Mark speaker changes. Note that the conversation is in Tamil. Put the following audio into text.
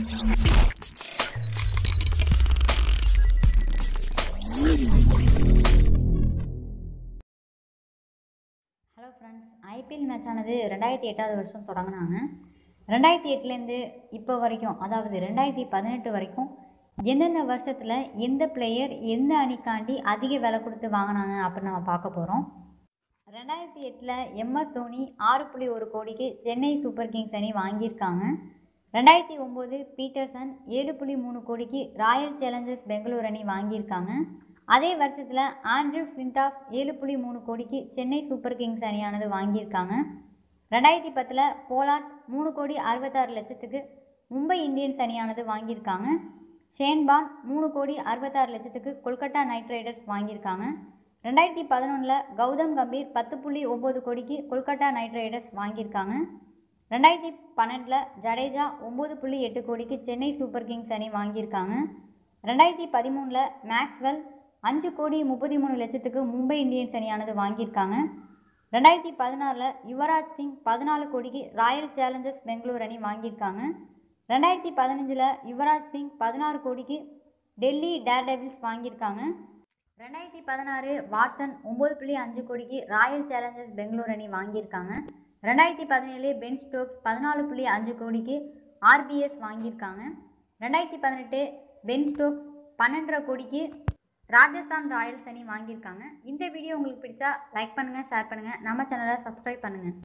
Speaker 1: ஹலோ ஃப்ரெண்ட்ஸ் ஐபிஎல் மேட்ச் ஆனது ரெண்டாயிரத்தி எட்டாவது வருஷம் தொடங்கினாங்க ரெண்டாயிரத்தி எட்டுலேருந்து இப்போ வரைக்கும் அதாவது ரெண்டாயிரத்தி பதினெட்டு வரைக்கும் எந்தெந்த வருஷத்தில் எந்த பிளேயர் எந்த அணிக்காண்டி அதிக விலை கொடுத்து வாங்கினாங்க அப்படின்னு நம்ம பார்க்க போகிறோம் ரெண்டாயிரத்தி எட்டில் எம்எஸ் தோனி ஆறு புள்ளி ஒரு கோடிக்கு சென்னை சூப்பர் கிங்ஸ் அணி வாங்கியிருக்காங்க ரெண்டாயிரத்தி ஒம்பது பீட்டர்சன் ஏழு புள்ளி மூணு கோடிக்கு ராயல் சேலஞ்சர்ஸ் பெங்களூர் அணி வாங்கியிருக்காங்க அதே வருஷத்தில் ஆண்ட்ரூ ஃபிளின்டாஃப் ஏழு புள்ளி மூணு கோடிக்கு சென்னை சூப்பர் கிங்ஸ் அணியானது வாங்கியிருக்காங்க ரெண்டாயிரத்தி பத்தில் போலார்ட் மூணு கோடி அறுபத்தாறு லட்சத்துக்கு மும்பை இந்தியன்ஸ் அணியானது வாங்கியிருக்காங்க ஷேன்பான் மூணு கோடி அறுபத்தாறு லட்சத்துக்கு கொல்கத்தா நைட் ரைடர்ஸ் வாங்கியிருக்காங்க ரெண்டாயிரத்தி பதினொன்றில் கௌதம் கம்பீர் பத்து புள்ளி ஒம்பது கோடிக்கு கொல்கத்தா நைட் ரைடர்ஸ் வாங்கியிருக்காங்க ரெண்டாயிரத்தி பன்னெண்டில் ஜடேஜா ஒம்பது புள்ளி எட்டு கோடிக்கு சென்னை சூப்பர் கிங்ஸ் அணி வாங்கியிருக்காங்க ரெண்டாயிரத்தி பதிமூணில் மேக்ஸ்வெல் அஞ்சு கோடி முப்பத்தி மூணு லட்சத்துக்கு மும்பை இந்தியன்ஸ் அணியானது வாங்கியிருக்காங்க ரெண்டாயிரத்தி பதினாறில் யுவராஜ் சிங் பதினாலு கோடிக்கு ராயல் சேலஞ்சர்ஸ் பெங்களூர் அணி வாங்கியிருக்காங்க ரெண்டாயிரத்தி பதினஞ்சில் யுவராஜ் சிங் பதினாறு கோடிக்கு டெல்லி டேர் டெவில்ஸ் வாங்கியிருக்காங்க ரெண்டாயிரத்தி பதினாறு வாட்சன் ஒம்பது புள்ளி அஞ்சு கோடிக்கு ராயல் சேலஞ்சர்ஸ் பெங்களூர் அணி வாங்கியிருக்காங்க ரெண்டாயிரத்தி பதினேழு பென் ஸ்டோக்ஸ் பதினாலு புள்ளி அஞ்சு கோடிக்கு ஆர்பிஎஸ் வாங்கியிருக்காங்க ரெண்டாயிரத்தி பதினெட்டு பென் ஸ்டோக்ஸ் பன்னெண்டரை கோடிக்கு ராஜஸ்தான் ராயல்ஸ் அணி வாங்கியிருக்காங்க இந்த வீடியோ உங்களுக்கு பிடிச்சா லைக் பண்ணுங்கள் ஷேர் பண்ணுங்கள் நம்ம சேனலை சப்ஸ்கிரைப் பண்ணுங்கள்